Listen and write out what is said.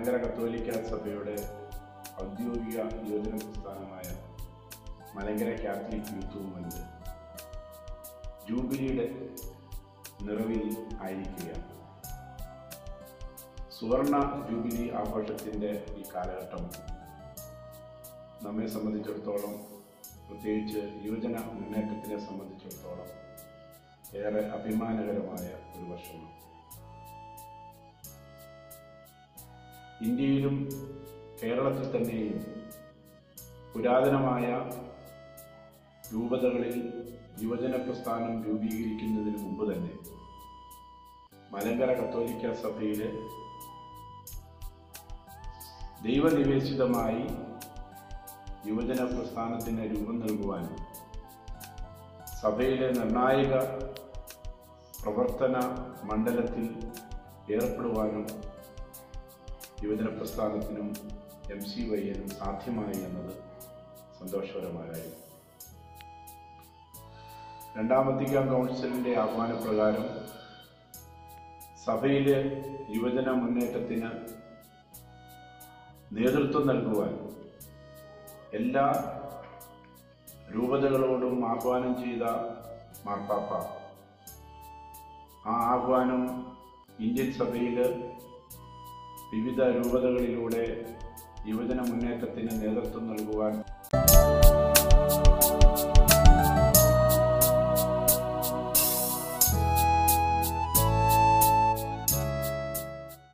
മലങ്കര കത്തോലിക്ക സഭയുടെ ഔദ്യോഗിക യുവജന പ്രസ്ഥാനമായ മലങ്കര കാത്തലിക് യൂത്ത് മൂവ്മെന്റ് ജൂബിലിയുടെ നിറവിൽ ആയിരിക്കുകയാണ് സുവർണ ജൂബിലി ആഘോഷത്തിൻ്റെ ഈ കാലഘട്ടം നമ്മെ സംബന്ധിച്ചിടത്തോളം പ്രത്യേകിച്ച് യുവജന മുന്നേറ്റത്തിനെ സംബന്ധിച്ചിടത്തോളം ഏറെ അഭിമാനകരമായ ഒരു വർഷമാണ് ഇന്ത്യയിലും കേരളത്തിൽ തന്നെയും പുരാതനമായ രൂപതകളിൽ യുവജന പ്രസ്ഥാനം രൂപീകരിക്കുന്നതിന് മുമ്പ് തന്നെ മലങ്കര കത്തോലിക്ക സഭയിലെ ദൈവനിവേശിതമായി യുവജന പ്രസ്ഥാനത്തിന് രൂപം നൽകുവാനും സഭയിലെ നിർണായക പ്രവർത്തന മണ്ഡലത്തിൽ ഏർപ്പെടുവാനും യുവജന പ്രസ്ഥാനത്തിനും എം സി വൈയനും സാധ്യമായി എന്നത് സന്തോഷകരമായ കാര്യം രണ്ടാം വത്തിക്കാൻ കൗൺസിലിന്റെ ആഹ്വാനപ്രകാരം സഭയിലെ യുവജന മുന്നേറ്റത്തിന് നേതൃത്വം നൽകുവാൻ എല്ലാ രൂപതകളോടും ആഹ്വാനം ചെയ്ത മാർപ്പാപ്പ ആ ആഹ്വാനം ഇന്ത്യൻ സഭയിൽ വിവിധ രൂപതകളിലൂടെ യുവജന മുന്നേറ്റത്തിന് നേതൃത്വം നൽകുവാൻ